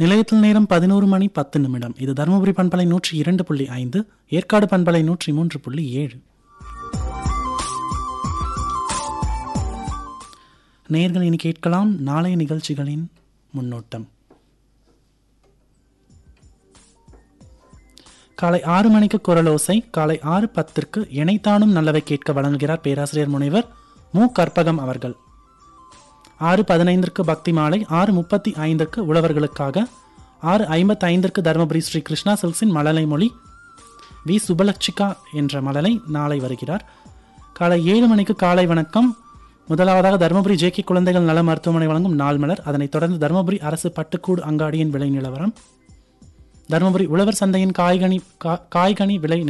நிலையத்தில் நேரம் பதினோரு மணி பத்து நிமிடம் இது தருமபுரி பண்பலை நூற்றி இரண்டு புள்ளி ஐந்து ஏற்காடு பண்பலை நூற்றி மூன்று புள்ளி ஏழு நேர்கள் இனி கேட்கலாம் நாளைய நிகழ்ச்சிகளின் முன்னோட்டம் காலை ஆறு மணிக்கு குரலோசை காலை ஆறு பத்திற்கு இணைத்தானும் நல்லவை கேட்க வழங்குகிறார் பேராசிரியர் முனைவர் மு கற்பகம் அவர்கள் ஆறு பதினைந்திற்கு பக்தி மாலை ஆறு முப்பத்தி ஐந்திற்கு உழவர்களுக்காக ஆறு ஐம்பத்தி ஐந்திற்கு தருமபுரி ஸ்ரீ கிருஷ்ணா சில்க்ஸின் மழலை மொழி வி சுபலட்சிகா என்ற மழலை நாளை வருகிறார் காலை ஏழு மணிக்கு காலை வணக்கம் முதலாவதாக தருமபுரி ஜேகே குழந்தைகள் நல மருத்துவமனை வழங்கும் நாள் மலர் அதனைத் தொடர்ந்து தருமபுரி அரசு பட்டுக்கூடு அங்காடியின் விலை நிலவரம் தருமபுரி உழவர் சந்தையின் காய்கனி கா- காய்கனி விலை